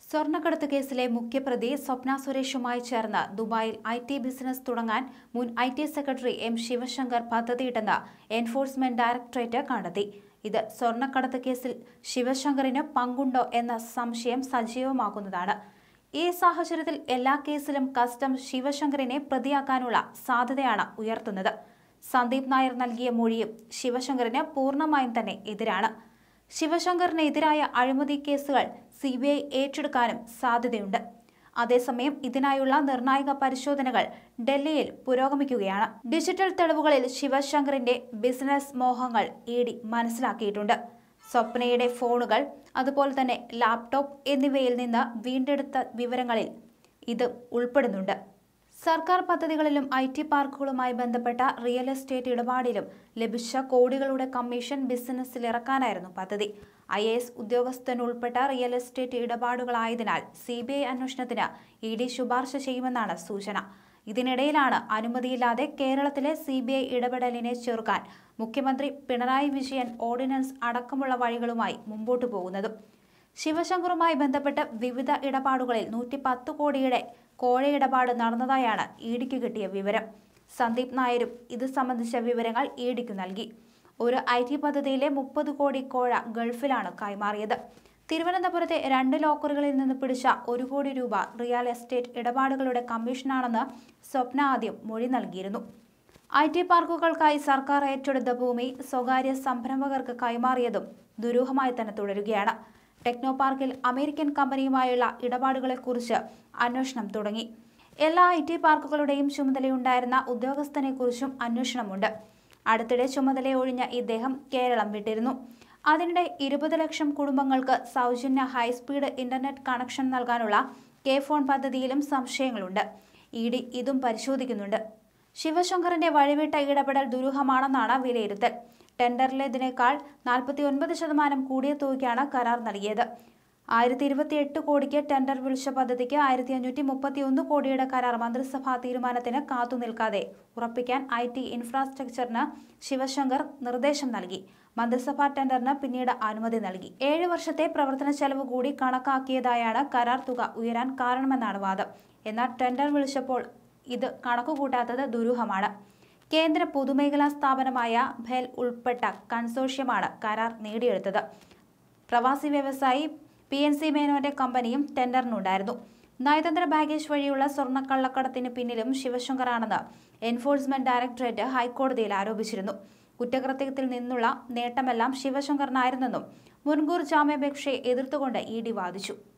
സ്വർണ്ണക്കടത്ത് കേസിലെ മുഖ്യപ്രതി സ്വപ്ന സുരേഷുമായി ചേർന്ന് ദുബായിൽ ഐ ടി ബിസിനസ് തുടങ്ങാൻ മുൻ I T secretary M Sivasankar പദ്ധതിയിട്ടെന്ന് എൻഫോഴ്സ്മെന്റ് ഡയറക്ടറേറ്റ് കണ്ടെത്തി ഇത് സ്വർണ്ണക്കടത്ത് കേസിൽ ശിവശങ്കറിന് പങ്കുണ്ടോ എന്ന സംശയം സജീവമാക്കുന്നതാണ് ഈ സാഹചര്യത്തിൽ എല്ലാ കേസിലും കസ്റ്റംസ് ശിവശങ്കറിനെ പ്രതിയാക്കാനുള്ള സാധ്യതയാണ് ഉയർത്തുന്നത് സന്ദീപ് നായർ നൽകിയ മൊഴിയും ശിവശങ്കറിന് പൂർണ്ണമായും തന്നെ എതിരാണ് ശിവശങ്കറിനെതിരായ അഴിമതി കേസുകൾ സി ബി ഐ ഏറ്റെടുക്കാനും സാധ്യതയുണ്ട് അതേസമയം ഇതിനായുള്ള നിർണായക പരിശോധനകൾ ഡൽഹിയിൽ പുരോഗമിക്കുകയാണ് ഡിജിറ്റൽ തെളിവുകളിൽ ശിവശങ്കറിന്റെ ബിസിനസ് മോഹങ്ങൾ ഇ ഡി മനസ്സിലാക്കിയിട്ടുണ്ട് സ്വപ്നയുടെ ഫോണുകൾ അതുപോലെ തന്നെ ലാപ്ടോപ്പ് എന്നിവയിൽ നിന്ന് വീണ്ടെടുത്ത വിവരങ്ങളിൽ ഇത് ഉൾപ്പെടുന്നുണ്ട് സർക്കാർ പദ്ധതികളിലും ഐ ടി പാർക്കുകളുമായി ബന്ധപ്പെട്ട റിയൽ എസ്റ്റേറ്റ് ഇടപാടിലും ലഭിച്ച കോടികളുടെ കമ്മീഷൻ ബിസിനസ്സിൽ ഇറക്കാനായിരുന്നു പദ്ധതി ഐ എ എസ് ഉദ്യോഗസ്ഥൻ ഉൾപ്പെട്ട റിയൽ എസ്റ്റേറ്റ് ഇടപാടുകളായതിനാൽ സി ബി ഐ അന്വേഷണത്തിന് ഇ ഡി ശുപാർശ ചെയ്യുമെന്നാണ് സൂചന ഇതിനിടയിലാണ് അനുമതിയില്ലാതെ കേരളത്തിലെ സി ബി ഐ ഇടപെടലിനെ ചെറുക്കാൻ മുഖ്യമന്ത്രി പിണറായി വിജയൻ ഓർഡിനൻസ് അടക്കമുള്ള വഴികളുമായി മുമ്പോട്ടു പോകുന്നതും ശിവശങ്കറുമായി ബന്ധപ്പെട്ട് വിവിധ ഇടപാടുകളിൽ നൂറ്റി പത്ത് കോടിയുടെ കോഴയിടപാട് നടന്നതായാണ് ഇഡിക്ക് കിട്ടിയ വിവരം സന്ദീപ് നായരും ഇത് സംബന്ധിച്ച വിവരങ്ങൾ ഇഡിക്ക് നൽകി ഒരു ഐ ടി പദ്ധതിയിലെ മുപ്പത് കോടി കോഴ ഗൾഫിലാണ് കൈമാറിയത് തിരുവനന്തപുരത്തെ രണ്ട് ലോക്കറുകളിൽ നിന്ന് പിടിച്ച ഒരു കോടി രൂപ റിയൽ എസ്റ്റേറ്റ് ഇടപാടുകളുടെ കമ്മീഷനാണെന്ന് സ്വപ്ന ആദ്യം മൊഴി നൽകിയിരുന്നു ഐ ടി പാർക്കുകൾക്കായി സർക്കാർ ഏറ്റെടുത്ത ഭൂമി സ്വകാര്യ സംരംഭകർക്ക് കൈമാറിയതും ദുരൂഹമായി തന്നെ തുടരുകയാണ് ടെക്നോ പാർക്കിൽ അമേരിക്കൻ കമ്പനിയുമായുള്ള ഇടപാടുകളെക്കുറിച്ച് അന്വേഷണം തുടങ്ങി എല്ലാ ഐ ടി പാർക്കുകളുടെയും ചുമതലയുണ്ടായിരുന്ന ഉദ്യോഗസ്ഥനെക്കുറിച്ചും അന്വേഷണമുണ്ട് അടുത്തിടെ ചുമതലയൊഴിഞ്ഞ ഇദ്ദേഹം കേരളം വിട്ടിരുന്നു അതിനിടെ ഇരുപത് ലക്ഷം കുടുംബങ്ങൾക്ക് സൗജന്യ ഹൈസ്പീഡ് ഇന്റർനെറ്റ് കണക്ഷൻ നൽകാനുള്ള കെ ഫോൺ പദ്ധതിയിലും സംശയങ്ങളുണ്ട് ഇ ഡി ഇതും പരിശോധിക്കുന്നുണ്ട് ശിവശങ്കറിന്റെ വഴിവിട്ട ഇടപെടൽ ദുരൂഹമാണെന്നാണ് വിലയിരുത്തൽ ടെൻഡറിലേതിനേക്കാൾ നാൽപ്പത്തി ഒൻപത് ശതമാനം കൂടിയ തുകയ്ക്കാണ് കരാർ നൽകിയത് ആയിരത്തി ഇരുപത്തി എട്ട് കോടിക്ക് ടെൻഡർ വിളിച്ച പദ്ധതിക്ക് ആയിരത്തി അഞ്ഞൂറ്റി മുപ്പത്തി ഒന്ന് കോടിയുടെ കരാർ മന്ത്രിസഭാ തീരുമാനത്തിന് കാത്തുനിൽക്കാതെ ഉറപ്പിക്കാൻ ഐ ടി ഇൻഫ്രാസ്ട്രക്ചറിന് ശിവശങ്കർ നിർദ്ദേശം നൽകി മന്ത്രിസഭാ ടെൻഡറിന് പിന്നീട് അനുമതി നൽകി ഏഴ് വർഷത്തെ പ്രവർത്തന ചെലവ് കൂടി കണക്കാക്കിയതായാണ് കരാർ തുക ഉയരാൻ കാരണമെന്നാണ് വാദം എന്നാൽ ടെൻഡർ വിളിച്ചപ്പോൾ ഇത് കണക്കുകൂട്ടാത്തത് ദുരൂഹമാണ് കേന്ദ്ര പൊതുമേഖലാ സ്ഥാപനമായ ഭെൽ ഉൾപ്പെട്ട കൺസോർഷ്യമാണ് കരാർ നേടിയെടുത്തത് പ്രവാസി വ്യവസായി പി എൻ സി മേനോന്റെ കമ്പനിയും ടെൻഡറിനുണ്ടായിരുന്നു നയതന്ത്ര ബാഗേജ് വഴിയുള്ള സ്വർണ്ണക്കള്ളക്കടത്തിന് പിന്നിലും ശിവശങ്കറാണെന്ന് എൻഫോഴ്സ്മെന്റ് ഡയറക്ടറേറ്റ് ഹൈക്കോടതിയിൽ ആരോപിച്ചിരുന്നു കുറ്റകൃത്യത്തിൽ നിന്നുള്ള നേട്ടമെല്ലാം ശിവശങ്കറിനായിരുന്നെന്നും മുൻകൂർ ജാമ്യാപേക്ഷയെ എതിർത്തുകൊണ്ട് ഇ ഡി വാദിച്ചു